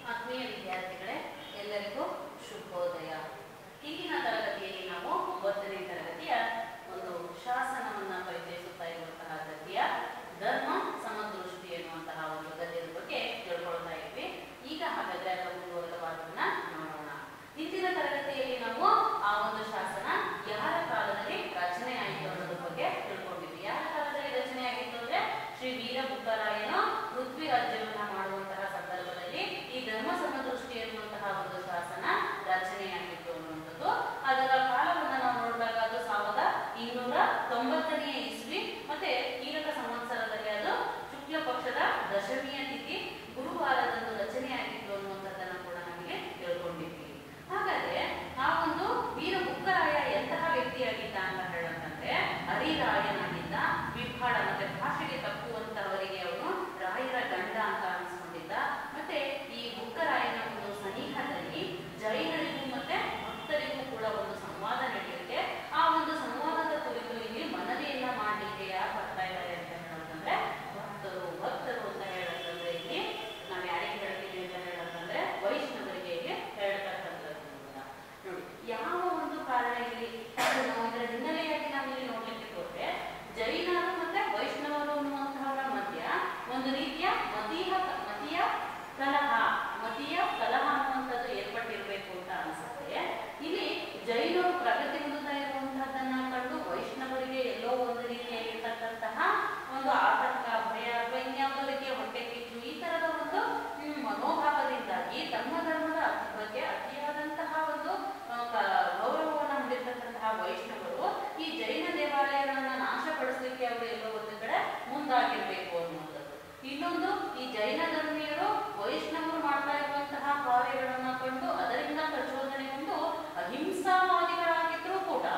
ಆತ್ಮೀಯ ವಿದ್ಯಾರ್ಥಿಗಳೇ ಎಲ್ಲರಿಗೂ ಶುಭೋದಯ ಹಿಂದಿನ ತರಗತಿಯಲ್ಲಿ ನಾವು ಒಂಬತ್ತನೇ ತರಗತಿಯ ಒಂದು ಶಾಸನವನ್ನ ಪರಿಚಯಿಸುತ್ತಾ ಇರುವಂತಹ ಗದ್ಯ ಧರ್ಮ ಸಮದೃಷ್ಟಿ ಎನ್ನುವಂತಹ ಒಂದು ಗದ್ಯದ ಬಗ್ಗೆ ತಿಳ್ಕೊಳ್ತಾ ಇದ್ವಿ ಈಗ ಹಾಗಾದ್ರೆ ಅದರ ಮುಂದುವರೆದ ಭಾಗವನ್ನ ನೋಡೋಣ ಹಿಂದಿನ ತರಗತಿಯಲ್ಲಿ ನಾವು ಆ ಒಂದು ಶಾಸನ ಯಾರ ಕಾಲದಲ್ಲಿ ರಚನೆ ಆಯಿತು ಅನ್ನೋದ್ರ ಬಗ್ಗೆ ತಿಳ್ಕೊಂಡಿದ್ವಿ ಯಾರ ಕಾಲದಲ್ಲಿ ರಚನೆ ಆಗಿತ್ತು ಅಂದ್ರೆ ಶ್ರೀ ವೀರ ಬುಕ್ಕರಾಯನು ಪೃಥ್ವಿ ರಾಜ್ಯವನ್ನ ಮಾಡುವಂತಹ ಸಂದರ್ಭದಲ್ಲಿ ಈ ಧರ್ಮ ಸಮದೃಷ್ಟಿ ಎನ್ನುವಂತಹ ಒಂದು ಶಾಸನ ರಚನೆಯಾಗಿತ್ತು ಅನ್ನುವಂಥದ್ದು ಅದರ ಕಾಲವನ್ನ ನಾವು ನೋಡಿದಾಗ ಅದು ಸಾವಿರದ ಇನ್ನೂರ ತೊಂಬತ್ತನೆಯ ಇಸ್ವಿ ಮತ್ತೆ ಕೀಲಕ ಸಂವತ್ಸರದಲ್ಲಿ ಅದು ಶುಕ್ಲ ಪಕ್ಷದ ದಶಮಿಯ ತಿಥಿ ಗುರುವಾರದಂದು ರಚನೆಯಾಗಿತ್ತು ಅನ್ನುವಂಥದ್ದನ್ನ ಕೂಡ ನಮಗೆ ತಿಳ್ಕೊಂಡಿದ್ವಿ ಹಾಗಾದ್ರೆ ಆ ಒಂದು ವೀರ ಬುಕ್ಕರಾಯ ಎಂತಹ ವ್ಯಕ್ತಿಯಾಗಿದ್ದ ಅಂತ ಹೇಳಂತಂದ್ರೆ ಹರಿರಾಯನಾಗಿದ್ದ ವಿಭಾಡ ಮತ್ತೆ ಭಾಷೆಗೆ ತಪ್ಪುವಂತಹವರಿಗೆ ಅವನು ರಾಯರ ಗಂಡ ಅಂತ ಅನಿಸ್ಕೊಂಡಿದ್ದ ಮತ್ತೆ ಈ ಬುಕ್ಕರಾಯನ ಒಂದು ಸನಿಹದಲ್ಲಿ ಜೈನರಿಗೂ ಮತ್ತೆ ಭಕ್ತರಿಗೂ ಕೂಡ ಒಂದು ಸಂವಾದ ನಡೆಯುತ್ತೆ ಆ ಒಂದು ಸಂವಾದದ ಕುರಿತು ಇಲ್ಲಿ ಮನವಿಯನ್ನ ಮಾಡಲಿಕ್ಕೆ ಯಾರು ಬರ್ತಾ ಇದ್ದಾರೆ ಅಂತ ಹೇಳೋದಂದ್ರೆ ಭಕ್ತರು ಭಕ್ತರು ಅಂತ ಹೇಳೋದಂದ್ರೆ ಇಲ್ಲಿ ನಾವು ಯಾರಿಗೆ ಹೇಳ್ತೀವಿ ಅಂತ ಹೇಳೋದಂದ್ರೆ ವೈಷ್ಣವರಿಗೆ ಇಲ್ಲಿ ಹೇಳ್ತಕ್ಕಂಥದ್ದು ಕೂಡ. ನೋಡಿ ಯಾವ ಒಂದು ಕಾರಣ ಇಲ್ಲಿ ನಾವು ಇದರ ಹಿನ್ನೆಲೆಯಾಗಿ ನಾವು ಇಲ್ಲಿ ನೋಡ್ಲಿಕ್ಕೆ ಹೋದ್ರೆ ಜೈನರು ಮತ್ತೆ ವೈಷ್ಣವರು ಅನ್ನುವಂತಹವರ ಮಧ್ಯ ಒಂದು ರೀತಿಯ ಮತೀಯ ಮತೀಯ ಕಲಹ ಮತೀಯ ಕಲಹ ಅನ್ನುವಂಥದ್ದು ಏರ್ಪಟ್ಟಿರ್ಬೇಕು ಅಂತ ಅನ್ಸುತ್ತೆ ಇಲ್ಲಿ ಜೈನರು ಪ್ರಗತಿ ಹೊಂದುತ್ತಾ ಇರುವಂತಹದ್ದನ್ನ ಕಂಡು ವೈಷ್ಣವರಿಗೆ ಎಲ್ಲೋ ಒಂದು ರೀತಿಯಾಗಿರ್ತಕ್ಕಂತಹ ಒಂದು ಆತಂಕ ಭಯ ಅಥವಾ ಇನ್ಯಾವುದೋ ರೀತಿಯ ಹೊಟ್ಟೆ ಕಿಚ್ಚು ಈ ತರದ ಒಂದು ಹ್ಮ್, ಮನೋಭಾವದಿಂದಾಗಿ ತಮ್ಮ ಧರ್ಮದ ಬಗ್ಗೆ ಅತಿಯಾದಂತಹ ಒಂದು ಆ, ಕ- ಗೌರವವನ್ನು ಹೊಂದಿರತಕ್ಕಂತಹ ವೈಷ್ಣವರು ಈ ಜೈನ ದೇವಾಲಯಗಳನ್ನ ನಾಶಪಡಿಸಲಿಕ್ಕೆ ಅವರು ಎಲ್ಲೋ ಒಂದು ಕಡೆ ಮುಂದಾಗಿರ್ಬೇಕು ಅನ್ನುವಂಥದ್ದು ಇನ್ನೊಂದು ಈ ಜೈನ ಧರ್ಮೀಯರು ವೈಷ್ಣವರು ಮಾಡ್ತಾ ಇರುವಂತಹ ಕಾರ್ಯಗಳನ್ನ ಕಂಡು ಅದರಿಂದ ಪ್ರಚೋದನೆಗೊಂಡು ಅಹಿಂಸಾವಾದಿಗಳಾಗಿದ್ರು ಕೂಡ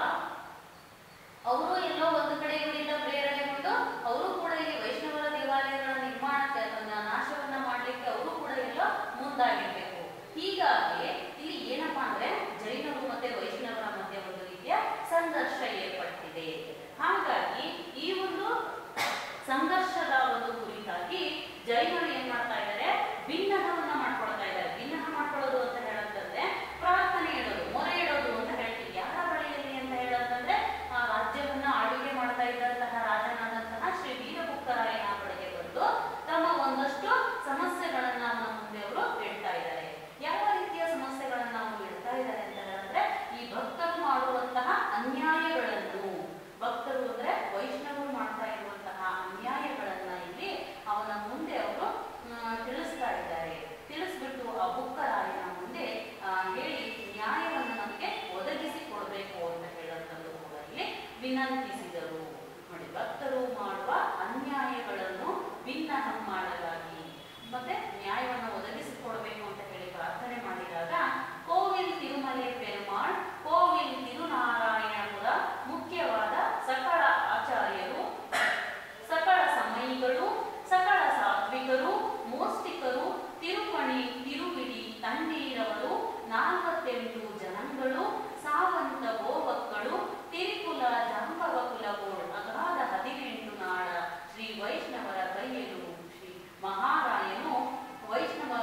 ಅವರು ಎಲ್ಲೋ ಒಂದು ಕಡೆ ಇವರಿಂದ ಪ್ರೇರಣೆಗೊಂಡು ಅವರು ಕೂಡ ಇಲ್ಲಿ ವೈಷ್ಣವರ ದೇವಾಲಯಗಳ ನಿರ್ಮಾಣಕ್ಕೆ ಅದನ್ನ ನಾಶವನ್ನ ಮಾಡ್ಲಿಕ್ಕೆ ಅವರು ಕೂಡ ಎಲ್ಲೋ ಮುಂದಾಗಿರ್ಬೇಕು ಹೀಗಾಗಿ ಇಲ್ಲಿ ಏನಪ್ಪಾ ಅಂದ್ರೆ ಜೈನರು ಮತ್ತೆ ವೈಷ್ಣವರ ಮಧ್ಯೆ ಒಂದು ರೀತಿಯ ಸಂಘರ್ಷ ಏರ್ಪಟ್ಟಿದೆ ಹಾಗಾಗಿ ಈ ಒಂದು ಸಂಘರ್ಷದ ಒಂದು ಕುರಿತಾಗಿ ಜೈನರು ಏನ್ ಮಾಡ್ತಾ ಇದ್ದಾರೆ ಭಿನ್ನಹವನ್ನ ಮಾಡ್ಕೊಳ್ತಾ ಇದ್ದಾರೆ ಭಿನ್ನಹ ಮಾಡ್ಕೊಳ್ಳೋದು ಅಂತ ಹೇಳಂತಂದ್ರೆ ಪ್ರಾರ್ಥನೆ ಇಡೋದು ಮೊರೆ ಇಡೋದು ಅಂತ ಹೇಳ್ತೀವಿ ಯಾರ ಬಳಿಯಲ್ಲಿ ಅಂತ ಹೇಳಂತಂದ್ರೆ ಆ ರಾಜ್ಯವನ್ನ ಆಳ್ವಿಕೆ ಮಾಡ್ತಾ ಇದ್ದಂತಹ ರಾಜನಾದಂತಹ ಶ್ರೀ ವೀರಬುಕ್ಕರಾಯನ ಬಳಿಗೆ ಬಂದು ತಮ್ಮ ಒಂದಷ್ಟು ಸಮಸ್ಯೆಗಳನ್ನ ನಮ್ಮ ಮುಂದೆ ಅವರು ಇಡ್ತಾ ಇದ್ದಾರೆ ಯಾವ ರೀತಿಯ ಸಮಸ್ಯೆಗಳನ್ನ ಅವರು ಇಡ್ತಾ ಇದ್ದಾರೆ ಅಂತ ಹೇಳಿದ್ರೆ ಈ ಭಕ್ತರು ಮಾಡುವಂತಹ ಅನ್ಯಾಯಗಳನ್ನು ಭಕ್ತರು ಅಂದ್ರೆ ವೈಷ್ಣವರು ಮಾಡ್ತಾ ಇರುವಂತಹ ಅನ್ಯಾಯಗಳನ್ನ ಇಲ್ಲಿ ಅವನ ಮುಂದೆ ಅವರು ಆ, ತಿಳಿಸ್ತಾ ಇದ್ದಾರೆ ತಿಳಿಸ್ಬಿಟ್ಟು ಆ ಬುಕ್ಕರಾಯನ ಮುಂದೆ ಆ, ಹೇಳಿ ನ್ಯಾಯವನ್ನು ನಮಗೆ ಒದಗಿಸಿ ಕೊಡಬೇಕು ಅಂತ ಹೇಳುವಂಥದ್ದು ಕೂಡ ಇಲ್ಲಿ ವಿನಂತಿಸಿದರು ನೋಡಿ ಭಕ್ತರು ಮಾಡುವ ಅನ್ಯಾಯಗಳನ್ನು ಭಿನ್ನಹ ಮಾಡಲಾಗಿ ಮತ್ತೆ ನ್ಯಾಯವನ್ನು ಒದಗಿಸಿಕೊಡಬೇಕು ಅಂತ ಹೇಳಿ ಪ್ರಾರ್ಥನೆ ಮಾಡಿದಾಗ ಕೋವಿಲ್ ತಿರುಮಲೆ ಪೆರುಮಾಳ್ ಕೋವಿಲ್ ತಿರುನಾರಾಯಣಪುರ ಮುಖ್ಯವಾದ ಸಕಲ ಆಚಾರ್ಯರು ಸಕಲ ಸಮಯಿಗಳು ಸಕಲ ಸಾತ್ವಿಕರು ಮೋಸ್ತಿಕರು ತಿರುಪಣಿ ತಿರುವಿಡಿ ತಂಡೀರವರು ನಾಲ್ವತ್ತೆಂಟು ಜನಗಳು ಸಾವಂತ ಗೋವಕ್ಕಳು ತಿರುಕುಲ ಜಾಂಬವ ಕುಲಗೋಳ್ ಅಗಾಧ ಹದಿನೆಂಟು ನಾಡ ಶ್ರೀ ವೈಷ್ಣವರ ಕೈಯಲು ಶ್ರೀ ಮಹಾರಾಯನು ವೈಷ್ಣವ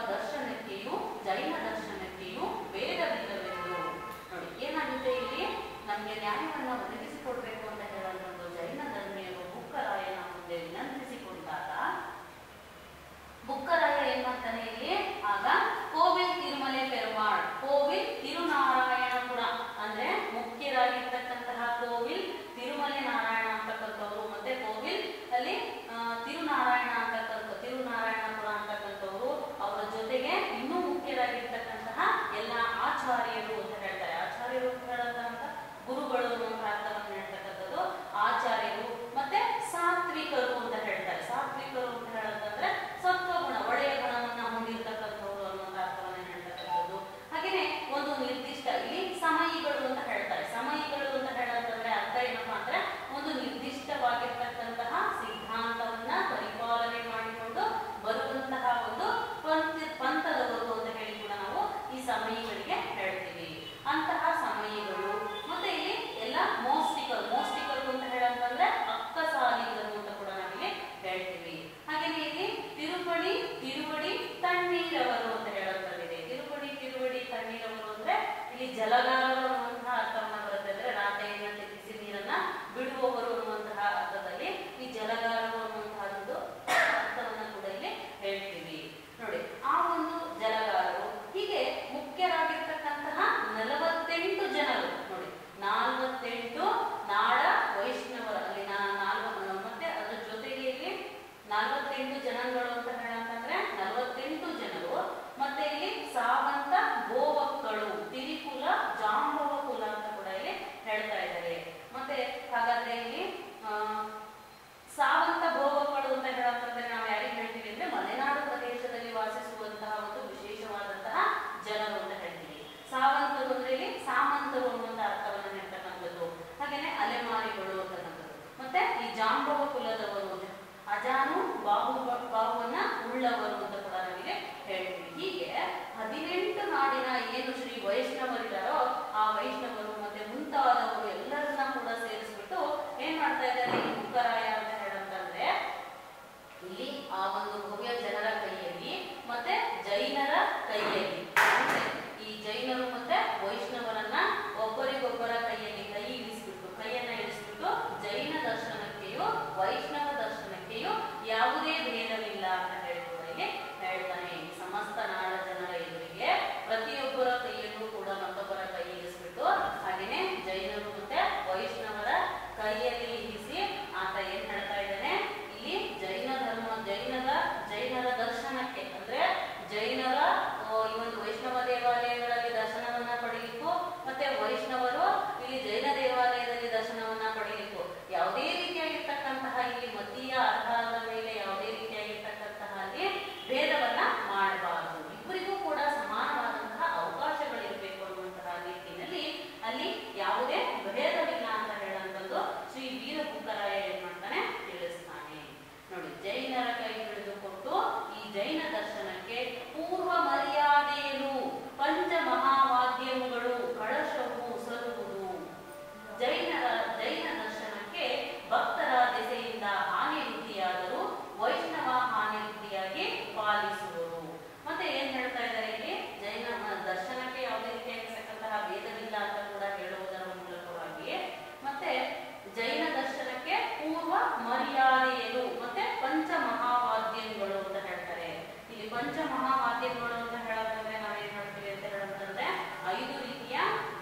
ಜೈನರ ಕೈಯಲ್ಲಿ ಅಂದ್ರೆ ಈ ಜೈನರು ಮತ್ತೆ ವೈಷ್ಣವರನ್ನ ಒಬ್ಬರಿಗೊಬ್ಬರ ಕೈಯಲ್ಲಿ ಕೈ ಇಳಿಸ್ಬಿಟ್ಟು ಕೈಯನ್ನ ಇಳಿಸ್ಬಿಟ್ಟು ಜೈನ ದರ್ಶನಕ್ಕೆಯೂ ವೈಷ್ಣವ ದರ್ಶನಕ್ಕೆಯೂ ಯಾವುದೇ ಭೇದವಿಲ್ಲ ಅಂತ ಹೇಳ್ಬೋದು ಇಲ್ಲಿ ಹೇಳ್ತಾನೆ ಈ ಸಮಸ್ತ ನಾಡ ಜನರ ಎದುರಿಗೆ ಪ್ರತಿಯೊಬ್ಬರ ಕೈಯಲ್ಲೂ ಕೂಡ ಮತ್ತೊಬ್ಬರ ಕೈ ಇಳಿಸ್ಬಿಟ್ಟು ಹಾಗೇನೆ ಜೈನರು ಮತ್ತೆ ವೈಷ್ಣವರ ಕೈಯಲ್ಲಿ ಇರಿಸಿ ಆತ ಏನ್ ಹೇಳ್ತಾ ಇದ್ದಾನೆ ಇಲ್ಲಿ ಜೈನ ಧರ್ಮ ಜೈನದ ಜೈನರ ದರ್ಶನಕ್ಕೆ ಅಂದ್ರೆ ಜೈನರ ಆ, ಈ ಒಂದು ವೈಷ್ಣವ ದೇವಾಲಯಗಳಲ್ಲಿ ದರ್ಶನವನ್ನ ಪಡೆಯಲಿಕ್ಕೂ ಮತ್ತೆ ವೈಷ್ಣವರು ಇಲ್ಲಿ ಜೈನ ದೇವಾಲಯದಲ್ಲಿ ದರ್ಶನವನ್ನ ಪಡೆಯಲಿಕ್ಕೂ ಯಾವುದೇ ರೀತಿಯಾಗಿರ್ತಕ್ಕಂತಹ ಇಲ್ಲಿ ಮತೀಯ ಆಧಾರದ ಮೇಲೆ ಯಾವುದೇ ರೀತಿಯಾಗಿರ್ತಕ್ಕಂತಹ ಅಲ್ಲಿ ಭೇದವನ್ನ ಮಾಡಬಾರದು ಇಬ್ಬರಿಗೂ ಕೂಡ ಸಮಾನವಾದಂತಹ ಅವಕಾಶಗಳಿರಬೇಕು ಅನ್ನುವಂತಹ ನಿಟ್ಟಿನಲ್ಲಿ ಅಲ್ಲಿ ಯಾವುದೇ ಭೇದವಿಲ್ಲ ಅಂತ ಹೇಳುವಂಥದ್ದು ಶ್ರೀ ವೀರ ಬುಕ್ಕರಾಯ ಏನ್ ಮಾಡ್ತಾನೆ ತಿಳಿಸ್ತಾನೆ ನೋಡಿ ಜೈನರ ಕೈ ಹಿಡಿದುಕೊಂಡು ಈ ಜೈನ ದರ್ಶನಕ್ಕೆ ಪೂರ್ವ ಮರ್ಯಾದೆಯನ್ನು ಪಂಚ ಮಹಾವಾದ್ಯಗಳು ಕಳಶವು ಸರುವುದು ಜೈನರ ಜೈನ ದರ್ಶನಕ್ಕೆ ಭಕ್ತರ ದೆಸೆಯಿಂದ ಹಾನಿ ವೃದ್ಧಿಯಾದರೂ ವೈಷ್ಣವ ಹಾನಿ ವೃದ್ಧಿಯಾಗಿ ಪಾಲಿಸುವರು ಮತ್ತೆ ಏನ್ ಹೇಳ್ತಾ ಇದ್ದಾರೆ ಇಲ್ಲಿ ಜೈನ ಮ- ದರ್ಶನಕ್ಕೆ ಯಾವುದೇ ರೀತಿಯಾಗಿರ್ತಕ್ಕಂತಹ ಭೇದವಿಲ್ಲ ಅಂತ ಕೂಡ ಹೇಳುವುದರ ಮೂಲಕವಾಗಿ ಮತ್ತೆ ಜೈನ ದರ್ಶನಕ್ಕೆ ಪೂರ್ವ ಮರ್ಯಾದೆಯರು ಮತ್ತೆ ಪಂಚ ಮಹಾವಾದ್ಯಗಳು ಅಂತ ಹೇಳ್ತಾರೆ ಇಲ್ಲಿ ಪಂಚ ಮಹಾವಾದ್ಯಗಳು ಅಂತ ಹೇಳೋದಂದ್ರೆ ನಾವೇನ್ ಹೇಳ್ತೀವಿ ಅಂತ ಹೇಳೋದಂದ್ರೆ ಐದು ರೀತಿಯ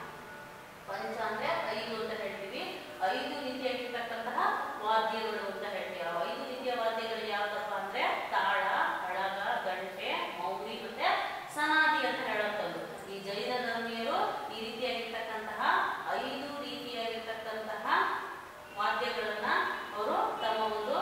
ಪಂಚ ಅಂದ್ರೆ ಐದು ಅಂತ ಹೇಳ್ತೀವಿ ಐದು ರೀತಿಯಾಗಿರ್ತಕ್ಕಂತಹ ವಾದ್ಯಗಳು ಅಂತ ಹೇಳ್ತೀವಿ ಆ ಐದು ರೀತಿಯ ವಾದ್ಯಗಳು ಯಾವ್ದಪ್ಪ ಅಂದ್ರೆ ತಾಳ ಹಳಗ ಗಂಟೆ ಮೌರಿ ಮತ್ತೆ ಸನಾದಿ ಅಂತ ಹೇಳುವಂಥದ್ದು ಈ ಜೈನ ಧರ್ಮೀಯರು ಈ ರೀತಿಯಾಗಿರ್ತಕ್ಕಂತಹ ಐದು ರೀತಿಯಾಗಿರ್ತಕ್ಕಂತಹ ವಾದ್ಯಗಳನ್ನ ಅವರು ತಮ್ಮ ಒಂದು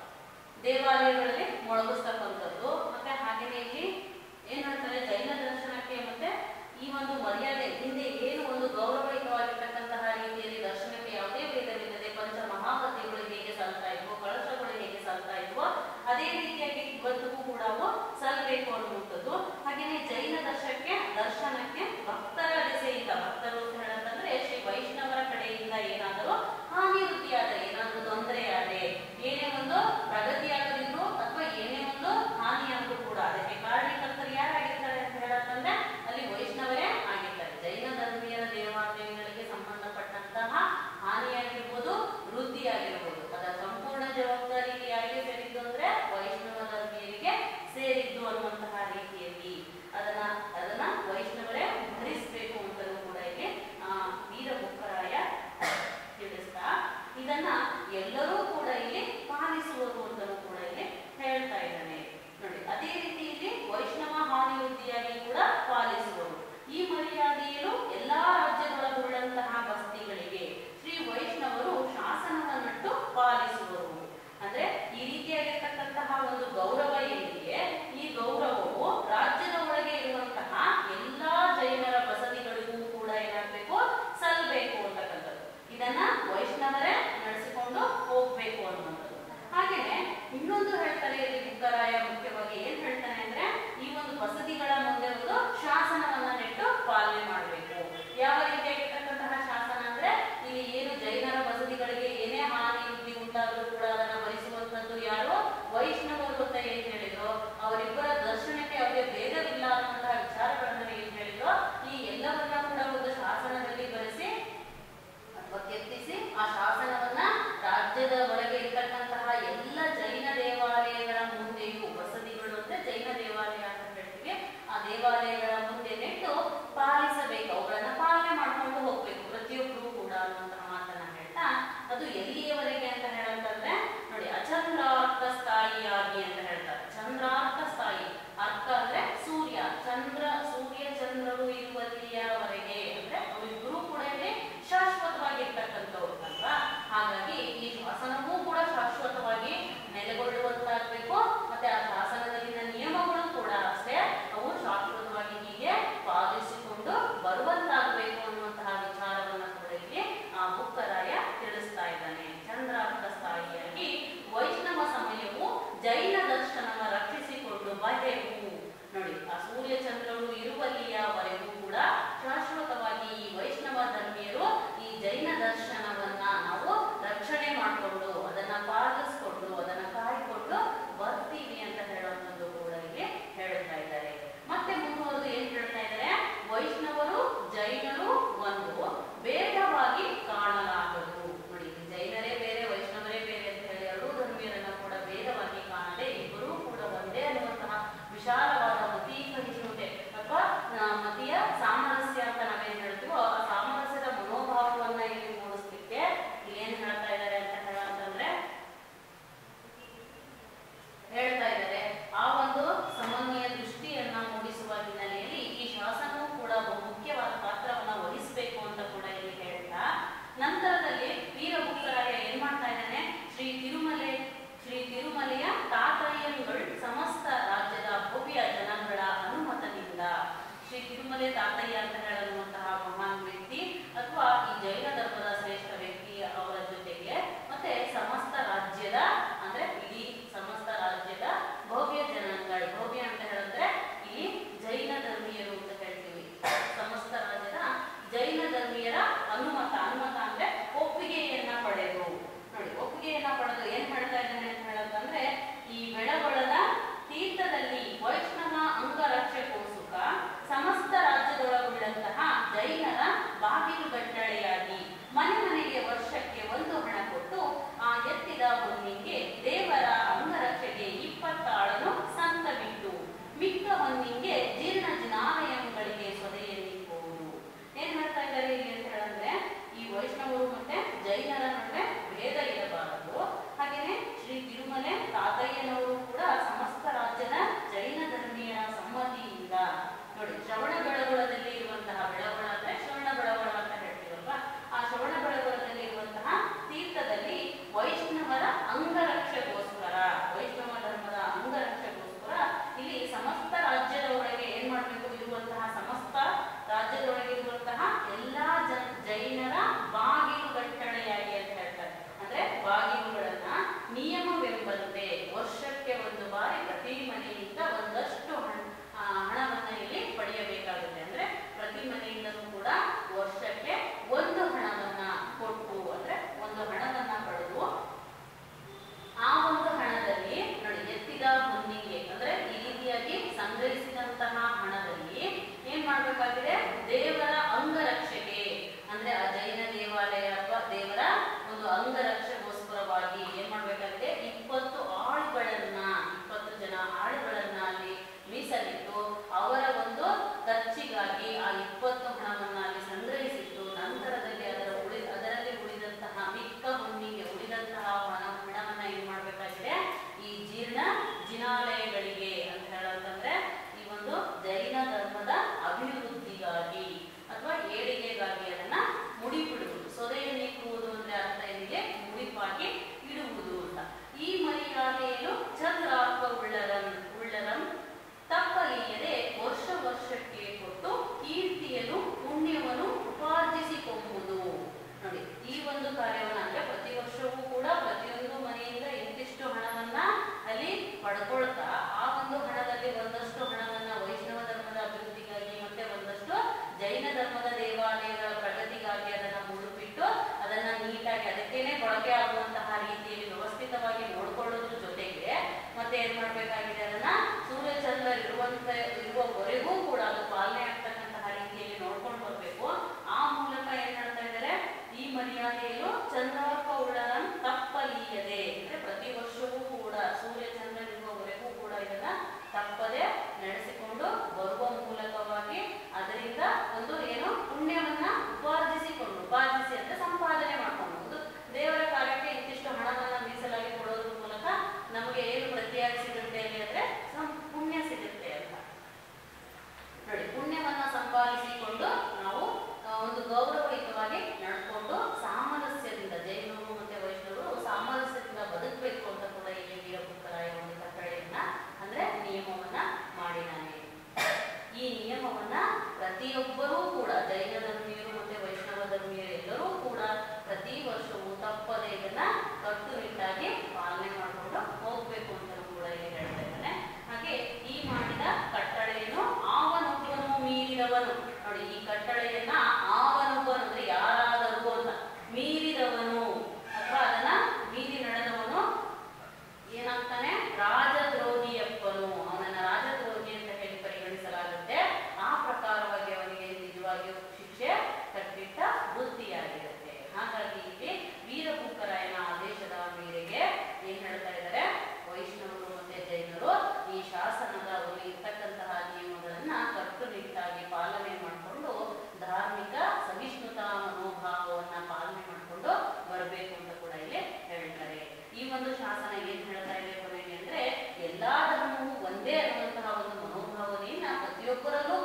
ದೇವಾಲಯಗಳಲ್ಲಿ ಮೊಳಗಿಸ್ತಕ್ಕಂಥದ್ದು ಮತ್ತೆ ಹಾಗೇನೆ ಇಲ್ಲಿ ಏನ್ ಹೇಳ್ತಾರೆ ಜೈನ ದರ್ಶನಕ್ಕೆ ಮತ್ತೆ ಈ ಒಂದು ಮರ್ಯಾದೆ ಹಿಂದೆ ಏನು ಒಂದು ಗೌರವಯುತವಾಗಿರ್ತಕ್ಕಂತಹ ರೀತಿಯಲ್ಲಿ ದರ್ಶನಕ್ಕೆ ಯಾವುದೇ ಭೇದವಿಲ್ಲದೆ ಪಂಚ ಮಹಾಪತಿಗಳು ಹೇಗೆ ಸಲ್ತಾ ಇದ್ವೋ ಕಳಶಗಳು ಹೇಗೆ ಸಲ್ತಾ ಇದ್ವೋ ಅದೇ ರೀತಿಯಾಗಿ ಇವತ್ತಿಗೂ ಕೂಡ ಅವು ಸಲ್ಬೇಕು ಅನ್ನುವಂಥದ್ದು ಹಾಗೇನೆ ಜೈನ ದರ್ಶನಕ್ಕೆ ದರ್ಶನಕ್ಕೆ ಭಕ್ತರ ದೆಸೆಯಿಂದ ಭಕ್ತರು ಅಂತ ಹೇಳಂತಂದ್ರೆ ಶ್ರೀ ವೈಷ್ಣವರ ಕಡೆಯಿಂದ ಏನಾದರೂ ಹಾನಿ ವೃದ್ಧಿಯಾದರೆ ಏನಾದರೂ ತೊಂದರೆ ಆದ್ರೆ ಏನೇ ಒಂದು ಪ್ರಗತಿಯಾಗದಿದ್ರು ಅಥವಾ ಏನೇ ಒಂದು ಹಾನಿಯಾದ್ರೂ ಕೂಡ ಅದಕ್ಕೆ ಕಾರಣೀಕರ್ತರು ಯಾರಾಗಿರ್ತಾರೆ ಅಂತ ಹೇಳತ್ತಂದ್ರೆ ಅಲ್ಲಿ ವೈಷ್ಣವರೇ ಆಗಿರ್ತಾರೆ ಜೈನ ಧರ್ಮೀಯರ ದೇವಾಲಯಗಳಿಗೆ ಸಂಬಂಧಪಟ್ಟಂತಹ ಹಾನಿಯಾಗಿರ್ಬೋದು ವೃದ್ಧಿಯಾಗಿರ್ಬೋದು ಅದರ ಸಂಪೂರ್ಣ ಜವಾಬ್ದಾರಿ ಯಾರಿಗೆ ಸೇರಿದ್ದು ಅಂದ್ರೆ ವೈಷ್ಣವ ಧರ್ಮೀಯರಿಗೆ ಸೇರಿದ್ದು ಅನ್ನುವಂತಹ ರೀತಿಯಲ್ಲಿ ಅದನ್ನ ಅದನ್ನ ವೈಷ್ಣವರೇ ಭರಿಸಬೇಕು ಅಂತಲೂ ಕೂಡ ಇಲ್ಲಿ ಆ, ವೀರ ಬುಕ್ಕರಾಯ ತಿಳಿಸ್ತಾ ಇದನ್ನ ಎಲ್ಲರೂ ಕೂಡ ಇಲ್ಲಿ ಪಾಲಿಸುವರು ಅಂತಲೂ ಕೂಡ ಇಲ್ಲಿ ಹೇಳ್ತಾ ಇದ್ದಾನೆ ನೋಡಿ ಅದೇ ರೀತಿ ಇಲ್ಲಿ ವೈಷ್ಣವ ಹಾನಿ ವೃದ್ಧಿಯಾಗಿ ಕೂಡ ಪಾಲಿಸುವರು ಈ ಮರ್ಯಾದೆಯು ಎಲ್ಲಾ ರಾಜ್ಯದೊಳಗುಳ್ಳಂತಹ ಬಸ್ತಿಗಳಿಗೆ ಶ್ರೀ ವೈಷ್ಣವರು ಶಾಸನವನ್ನಟ್ಟು ಪಾಲಿಸುವರು ಅಂದ್ರೆ ಈ ರೀತಿಯಾಗಿರ್ತಕ್ಕಂತಹ ಒಂದು ಗೌರವ ಏನಿದೆ ಈ ಗೌರವವು ರಾಜ್ಯದ ಒಳಗೆ ಇರುವಂತಹ ಎಲ್ಲಾ ಜೈನರ ಬಸದಿಗಳಿಗೂ ಕೂಡ ಏನಾಗಬೇಕು ಸಲ್ಲಬೇಕು ಅಂತಕ್ಕಂಥದ್ದು ಇದನ್ನ ವೈಷ್ಣವರೇ ನಡೆಸಿಕೊಂಡು ಹೋಗ್ಬೇಕು ಅನ್ನುವಂಥದ್ದು ಹಾಗೇನೆ ಇನ್ನೊಂದು ಹೇಳ್ತಾರೆ ಇಲ್ಲಿ ಬುಕ್ಕರಾಯ ಮುಖ್ಯವಾಗಿ ಏನ್ ಹೇಳ್ತಾನೆ ಅಂದ್ರೆ ಈ ಒಂದು ಬಸದಿಗಳ ಮುಂದೆ ಒಂದು ಶಾಸನವನ್ನ ನೆಟ್ಟು ಪಾಲನೆ ಮಾಡಬೇಕು ಯಾವ ರೀತಿಯಾಗಿರ್ತಕ್ಕಂತಹ ಶಾಸನ ಅಂದ್ರೆ ಇಲ್ಲಿ ಏನು ಜೈನರ ಬಸದಿಗಳಿಗೆ ಏನೇ ಹಾನಿ ವೃದ್ಧಿ ಉಂಟಾದರೂ ಕೂಡ ಅದನ್ನ ಭರಿಸುವಂತದ್ದು ಯಾರು ವೈಷ್ಣವರು ಅಂತ ಏನ್ ಹೇಳಿದ್ರು ಅವರಿಬ್ಬರ ದರ್ಶನಕ್ಕೆ ಅವರಿಗೆ ಭೇದವಿಲ್ಲ ಅನ್ನುವಂತಹ ವಿಚಾರಗಳನ್ನ ಏನ್ ಹೇಳಿದ್ರು ಈ ಎಲ್ಲವನ್ನ ಕೂಡ ಒಂದು ಶಾಸನದಲ್ಲಿ ಬರೆಸಿ ಅಥವಾ ಕೆತ್ತಿಸಿ ಆ ಶಾಸನವನ್ನ ರಾಜ್ಯದ ಒಳಗೆ ಇರ್ತಕ್ಕಂತಹ ಎಲ್ಲ ಜೈನ ದೇವಾಲಯಗಳ ಮುಂದೆಯೂ ಬಸದಿಗಳು ಅಂದ್ರೆ ಜೈನ ದೇವಾಲಯ ಅಂತ ಹೇಳ್ತೀವಿ ಆ ದೇವಾಲಯಗಳ ಮುಂದೆ ನೆಟ್ಟು ಪಾಲಿಸಬೇಕು ಅವುಗಳನ್ನ ಪಾಲನೆ ಮಾಡ್ಕೊಂಡು ಹೋಗ್ಬೇಕು ಪ್ರತಿಯೊಬ್ಬರು ಕೂಡ ಅನ್ನುವಂತಹ ಮಾತನ್ನ ಹೇಳ್ತಾ ಅದು ಎಲ್ಲಿಯವರೆಗೆ ಅಂತ ಹೇಳಂತಂದ್ರೆ ನೋಡಿ ಅಚಂದ್ರಾರ್ಥ ಸ್ಥಾಯಿಯಾಗಿ ಅಂತ ಹೇಳ್ತಾರೆ ಚಂದ್ರಾರ್ಥ ಸ್ಥಾಯಿ ಅರ್ಥ ಅಂದ್ರೆ ಸೂರ್ಯ ಚಂದ್ರ ಸೂರ್ಯ ಚಂದ್ರರು ಇರುವಲ್ಲಿಯವರೆಗೆ ಅಂದ್ರೆ ಅವರಿಬ್ಬರು ಕೂಡ ಇಲ್ಲಿ ಶಾಶ್ವತವಾಗಿರ್ತಕ್ಕಂಥವ್ರು ಅಲ್ವಾ ಹಾಗಾಗಿ ಈ ಶಾಸನವೂ ಕೂಡ ಶಾಶ್ವತವಾಗಿ ನೆಲೆಗೊಳ್ಳುವಂತಾಗಬೇಕು ಮತ್ತೆ ಆ ಶಾಸನದಲ್ಲಿನ ನಿಯಮಗಳು ಕೂಡ ಅಷ್ಟೇ ಅವು ಶಾಶ್ವತವಾಗಿ ಹೀಗೆ ಪಾಲಿಸಿಕೊಂಡು ಬರುವಂತಾಗಬೇಕು ಅನ್ನುವಂತಹ ವಿಚಾರವನ್ನ ಕೂಡ ಇಲ್ಲಿ ಆ ಬುಕ್ಕರಾಯ ತಿಳಿಸ್ತಾ ಇದ್ದಾನೆ ಚಂದ್ರಾರ್ಥ ಸ್ಥಾಯಿಯಾಗಿ ವೈಷ್ಣವ ಸಮಯವು ಜೈನ ದರ್ಶನವ ರಕ್ಷಿಸಿಕೊಂಡು ಬಗೆವು ನೋಡಿ ಆ ಸೂರ್ಯ ಚಂದ್ರರು ಇರುವಲ್ಲಿಯವರೆಗೂ ಕೂಡ ಶಾಶ್ವತವಾಗಿ ಈ ವೈಷ್ಣವ ಧರ್ಮೀಯರು ಈ ಜೈನ ದರ್ಶನವನ್ನ ನಾವು ರಕ್ಷಣೆ ಮಾಡಿಕೊಂಡು ಅದನ್ನ ಪಾಲಿಸ್ಕೊಂಡು ಅದನ್ನ ಕಾಯ್ಕೊಂಡು ಬರ್ತೀವಿ ಅಂತ ಹೇಳುವಂಥದ್ದು ಕೂಡ ಇಲ್ಲಿ ಹೇಳ್ತಾ ಇದ್ದಾರೆ ಶ್ರೀ ತಿರುಮಲೆ ತಾತಯ್ಯ ಅಂತ ಹೇಳುವಂತಹ ಮಹಾನ್ ವ್ಯಕ್ತಿ ಅಥವಾ ಈ ಜೈನ ಧರ್ಮದ ಶ್ರೇಷ್ಠ ವ್ಯಕ್ತಿ ಅವರ ಜೊತೆಗೆ ಮತ್ತೆ ಸಮಸ್ತ ರಾಜ್ಯದ ಅಂದ್ರೆ ಇಡೀ ಸಮಸ್ತ ರಾಜ್ಯದ ಭವ್ಯ ಜನಾಂಗ ಭವ್ಯ ಅಂತ ಹೇಳಿದ್ರೆ ಇಲ್ಲಿ ಜೈನ ಧರ್ಮೀಯರು ಅಂತ ಹೇಳ್ತೀವಿ ಸಮಸ್ತ ರಾಜ್ಯದ ಜೈನ ಧರ್ಮೀಯರ ಅನುಮತ ಅನುಮತ ಅಂದ್ರೆ ಒಪ್ಪಿಗೆಯನ್ನ ಪಡೆದು ನೋಡಿ ಒಪ್ಪಿಗೆಯನ್ನ ಪಡೆದು ಏನ್ ಮಾಡ್ತಾ ಇದ್ದಾನೆ ಅಂತ ಹೇಳೋದಂದ್ರೆ ಈ ಬೆಳಗೊಳದ ತೀರ್ಥದಲ್ಲಿ ವೈಷ್ಣವ ಅಂಗರಕ್ಷಕೋಸುಕ ಸಮಸ್ತ ರಾಜ್ಯದೊಳಗುಳ್ಳಂತಹ ಜೈನರ ಬಾಗಿಲುಗಟ್ಟಳೆಯಾಗಿ ಮನೆ ಮನೆಗೆ ವರ್ಷಕ್ಕೆ ಒಂದು ಹಣ ಕೊಟ್ಟು ಆ ಎತ್ತಿದ ಹೊನ್ನಿಗೆ ದೇವರ ಅಂಗರಕ್ಷೆಗೆ ಇಪ್ಪತ್ತಾಳನು ಸಂತ ಬಿಟ್ಟು ಮಿಕ್ಕ ಹೊನ್ನಿಗೆ ಜೀರ್ಣ ಜಿನಾಲಯಂಗಳಿಗೆ ಸೊದೆಯನ್ನಿಕ್ಕುವುದು ಏನ್ ಮಾಡ್ತಾ ಇದ್ದಾರೆ ಇಲ್ಲಿ ಅಂತ ಹೇಳಿದ್ರೆ ಈ ವೈಷ್ಣವರು ಮತ್ತೆ ಜೈನರ ನಡುವೆ ಭೇದ ಇರಬಾರದು ಹಾಗೇನೆ ಶ್ರೀ ತಿರುಮಲೆ ತಾತಯ್ಯನವರು ಕೂಡ ಸಮಸ್ತ ರಾಜ್ಯದ ಜೈನ ಧರ್ಮೀಯರ ಸಮ್ಮತಿಯಿಂದ ನೋಡಿ ಶ್ರವಣ ಬೆಳಗೊಳದಲ್ಲಿ ಇರುವಂತಹ ಬೆಳಗೊಳ ಅಂದ್ರೆ ಶ್ರವಣ ಬೆಳಗೊಳ ಅಂತ ಹೇಳ್ತೀವಲ್ವಾ ಆ ಶ್ರವಣ ಬೆಳಗೊಳದಲ್ಲಿ ಇರುವಂತಹ ತೀರ್ಥದಲ್ಲಿ ವೈಷ್ಣವರ ಅಂಗರಕ್ಷೆಗೋಸ್ಕರ ವೈಷ್ಣವ ಧರ್ಮದ ಅಂಗರಕ್ಷೆಗೋಸ್ಕರ ಇಲ್ಲಿ ಸಮಸ್ತ ರಾಜ್ಯದೊಳಗೆ ಏನ್ ಮಾಡ್ಬೇಕು ಇರುವಂತಹ ಸಮಸ್ತ ರಾಜ್ಯದೊಳಗೆ ಇರುವಂತಹ ಎಲ್ಲಾ ಜನ ಜೈನರ ಬಾಗಿಲುಗಟ್ಟಳೆಯಾಗಿ ಅಂತ ಹೇಳ್ತಾರೆ ಅಂದ್ರೆ ಬಾಗಿಲುಗಳನ್ನ ನಿಯಮವೆಂಬಂತೆ ವರ್ಷಕ್ಕೆ ಒಂದು ಬಾರಿ ಪ್ರತಿ ಮನೆಯಿಂದ ಒಂದಷ್ಟು ಹಣ ಆ, ಹಣವನ್ನ ಇಲ್ಲಿ ಪಡೆಯಬೇಕಾಗುತ್ತೆ ಅಂದ್ರೆ ಪ್ರತಿ ಮನೆಯಿಂದಲೂ ಕೂಡ ವರ್ಷಕ್ಕೆ ಒಂದು ಹಣವನ್ನ ಕೊಟ್ಟು ಅಂದ್ರೆ ಒಂದು ಹಣವನ್ನ ಪಡೆದು ಆ ಒಂದು ಹಣದಲ್ಲಿ ನೋಡಿ ಎತ್ತಿದ ಹೊನ್ನಿಗೆ ಅಂದ್ರೆ ಈ ರೀತಿಯಾಗಿ ಸಂಗ್ರಹಿಸಿದಂತಹ ಹಣದಲ್ಲಿ ಏನ್ ಮಾಡ್ಬೇಕಾಗಿದೆ ದೇವರ ಅಂಗರಕ್ಷೆಗೆ ಅಂದ್ರೆ ಆ ಜೈನ ದೇವಾಲಯ ಅಥವಾ ದೇವರ ಒಂದು ಅಂಗರಕ್ಷೆಗೋಸ್ಕರವಾಗಿ ಏನ್ ಮಾಡ್ಬೇಕಾಗಿದೆ ಇಪ್ಪತ್ತು ಆಳುಗಳನ್ನ ಇಪ್ಪತ್ತು ಜನ ಆಳುಗಳನ್ನ ಅಲ್ಲಿ ಮೀಸಲಿಟ್ಟು ಅವರ ಒಂದು ಖರ್ಚಿಗಾಗಿ ಆ ಇಪ್ಪತ್ತು ಹಣವನ್ನ ಅಲ್ಲಿ ಸಂಗ್ರಹಿಸಿಟ್ಟು ನಂತರದಲ್ಲಿ ಅದರ ಉಳಿ ಅದರಲ್ಲಿ ಉಳಿದಂತಹ ಮಿಕ್ಕ ಹೊನ್ನಿಗೆ ಉಳಿದಂತಹ ಹಣ ಹಣವನ್ನ ಏನ್ ಮಾಡ್ಬೇಕಾಗಿದೆ ಈ ಜೀರ್ಣ ಜಿನಾಲಯಗಳಿಗೆ ಅಂತ ಹೇಳೋದಂದ್ರೆ ಈ ಒಂದು ಜೈನ ಧರ್ಮದ ಅಭಿವೃದ್ಧಿಗಾಗಿ ಅಥವಾ ಏಳಿಗೆಗಾಗಿ ಅದನ್ನ ಮುಡಿಪಿಡುವುದು ಸೊದೆಯನ್ನಿಕ್ಕುವುದು ಅಂದ್ರೆ ಅರ್ಥ ಏನಿದೆ ಮುಡಿಪಾಗಿ ಇಡುವುದು ಅಂತ ಈ ಮರ್ಯಾದೆಯನ್ನು ಚಂದ್ರಾರ್ಕ ಉಳ್ಳರಂ ಉಳ್ಳರಂ ತಪ್ಪಲಿಯದೆ ವರ್ಷ ವರ್ಷಕ್ಕೆ ಕೊಟ್ಟು ಕೀರ್ತಿಯನ್ನು ಪುಣ್ಯವನ್ನು ಉಪಾರ್ಜಿಸಿಕೊಂಬುದು ನೋಡಿ ಈ ಒಂದು ಕಾರ್ಯವನ್ನ ಅಂದ್ರೆ ಪ್ರತಿ ವರ್ಷವೂ ಕೂಡ ಪ್ರತಿಯೊಂದು ಮನೆಯಿಂದ ಇಂತಿಷ್ಟು ಹಣವನ್ನ ಅಲ್ಲಿ ಪಡ್ಕೊಳ್ತಾ ಆ ಒಂದು ಹಣದಲ್ಲಿ ಒಂದಷ್ಟು ಹಣವನ್ನ ವೈಷ್ಣವ ಧರ್ಮದ ಅಭಿವೃದ್ಧಿಗಾಗಿ ಮತ್ತೆ ಒಂದಷ್ಟು ಜೈನ ಧರ್ಮದ ದೇವಾಲಯಗಳ ಪ್ರಗತಿಗಾಗಿ ಅದನ್ನ ಮುಡುಪಿಟ್ಟು ಅದನ್ನ ನೀಟಾಗಿ ಅದಕ್ಕೇನೆ ಬಳಕೆ ಆಗುವಂತಹ ರೀತಿಯಲ್ಲಿ ವ್ಯವಸ್ಥಿತವಾಗಿ ನೋಡ್ಕೊಳ್ಳೋದ್ರ ಜೊತೆಗೆ ಮತ್ತೆ ಏನ್ ಮಾಡ್ಬೇಕಾಗಿದೆ ಅದನ್ನ ಸೂರ್ಯಚಂದ್ರ ಇರುವಂತ ಇರುವವರೆಗೂ ಕೂಡ ಅದು ಪಾಲನೆ ಆಗ್ತಕ್ಕಂತಹ ರೀತಿಯಲ್ಲಿ ನೋಡ್ಕೊಂಡು ಬರ್ಬೇಕು ಆ ಮೂಲಕ ಏನ್ ಮಾಡ್ತಾ ಇದ್ದಾರೆ ಈ ಮರ್ಯಾದೆಯನ್ನು ಚಂದ್ರಾರ್ಕ ಉಳ್ಳರಂ ತಪ್ಪಲೀಯದೆ ಅಂದ್ರೆ ಪ್ರತಿ ವರ್ಷವೂ ಕೂಡ ಸೂರ್ಯ ಚಂದ್ರ ಇರುವವರೆಗೂ ಕೂಡ ಇದನ್ನ ತಪ್ಪದೆ ನಡೆಸಿಕೊಂಡು ಬರುವ ಮೂಲಕವಾಗಿ ಅದರಿಂದ ಒಂದು ಏನು ಪುಣ್ಯವನ್ನ ಉಪಾರ್ಜಿಸಿಕೊಂಡು ಉಪಾರ್ಜಿಸಿ ಅಂದ್ರೆ ಸಂಪಾದನೆ ಮಾಡ್ಕೊಂಡು ಒಂದು ದೇವರ ಕಾರ್ಯಕ್ಕೆ ಇಂತಿಷ್ಟು ಹಣವನ್ನ ಮೀಸಲಾಗಿ ಕೊಡೋದ್ರ ಮೂಲಕ ನಮಗೆ ಏನು ಪ್ರತಿಯಾಗಿ ಸಿಗುತ್ತೆ ಅಲ್ಲಿ ಅಂದ್ರೆ ಸಂ- ಪುಣ್ಯ ಸಿಗುತ್ತೆ ಅಂತ ನೋಡಿ ಪುಣ್ಯವನ್ನ ಸಂಪಾದಿಸಿಕೊಂಡು ನಾವು ಆ, ಒಂದು ಗೌರವಯುತವಾಗಿ ನಡ್ಕೊಂಡು ಸಾಮರಸ್ಯದಿಂದ ಜೈನರು ಮತ್ತೆ ವೈಷ್ಣವರು ಸಾಮರಸ್ಯದಿಂದ ಬದುಕಬೇಕು ಅಂತ ಕೂಡ ಇಲ್ಲಿ ವೀರಭದ್ರಾಯ ಒಂದು ಕಟ್ಟಳೆಯನ್ನ ಅಂದ್ರೆ ನಿಯಮವನ್ನ ಮಾಡಿದ್ದಾನೆ ಈ ನಿಯಮವನ್ನ ಪ್ರತಿಯೊಬ್ಬರೂ ಕೂಡ ಜೈನ ಧರ್ಮೀಯರು ಮತ್ತೆ ವೈಷ್ಣವ ಧರ್ಮೀಯರು ಎಲ್ಲರೂ ಕೂಡ ಪ್ರತಿ ವರ್ಷವೂ ತಪ್ಪದೆ ಇದನ್ನ ಕಟ್ಟುನಿಟ್ಟಾಗಿ ಪಾಲನೆ ಮಾಡಿಕೊಂಡು ಹೋಗ್ಬೇಕು ಅಂತ ಕೂಡ ಇಲ್ಲಿ ಹೇಳ್ತಾ ಇದ್ದಾನೆ ಹಾಗೆ ಈ ಮಾಡಿದ ಕಟ್ಟಳೆಯನ್ನು ಆವನೊಬ್ಬನು ಮೀರಿದವನು ನೋಡಿ ಈ ಕಟ್ಟಳೆಯನ್ನ ಆವನೊಬ್ಬನು ಅಂದ್ರೆ ಯಾರಾದರೂ ಅಂತ ಮೀರಿದವನು ಅಥವಾ ಅದನ್ನ ಮೀರಿ ನಡೆದವನು ಏನಾಗ್ತಾನೆ ರಾಜದ್ರೋಹಿಯಪ್ಪನು ಅವನನ್ನ ರಾಜದ್ರೋಹಿ ಅಂತ ಹೇಳಿ ಪರಿಗಣಿಸಲಾಗುತ್ತೆ ಆ ಪ್ರಕಾರವಾಗಿ ಅವನಿಗೆ ನಿಜವಾಗಿಯೂ ಶಿಕ್ಷೆ ಕಟ್ಟಿಟ್ಟ ಬುದ್ಧಿಯಾಗಿರುತ್ತೆ ಹಾಗಾಗಿ ಇಲ್ಲಿ ವೀರಭೂಕರಾಯನ ಆದೇಶದ ಮೇರೆಗೆ ಏನ್ ಹೇಳ್ತಾ ಇದ್ದಾರೆ ವೈಷ್ಣವರು ಮತ್ತೆ ಜೈನರು ಈ ಶಾಸನದ ಅಲ್ಲಿ ಇರ್ತಕ್ಕಂತಹ ನಿಯಮಗಳನ್ನ ಕಟ್ಟುನಿಟ್ಟಾಗಿ ಪಾಲನೆ ಮಾಡಿಕೊಂಡು ಧಾರ್ಮಿಕ ಸಹಿಷ್ಣುತಾ ಮನೋಭಾವವನ್ನ ಪಾಲನೆ ಮಾಡಿಕೊಂಡು ಬರಬೇಕು ಅಂತ ಕೂಡ ಇಲ್ಲಿ ಹೇಳ್ತಾರೆ ಈ ಒಂದು ಶಾಸನ ಏನ್ ಹೇಳ್ತಾ ಇದೆ ಕೊನೆಗೆ ಅಂದ್ರೆ ಎಲ್ಲಾ ಧರ್ಮವು ಒಂದೇ ಅನ್ನುವಂತಹ ಒಂದು ಮನೋಭಾವನೆಯನ್ನ ಪ್ರತಿಯೊಬ್ಬರಲ್ಲೂ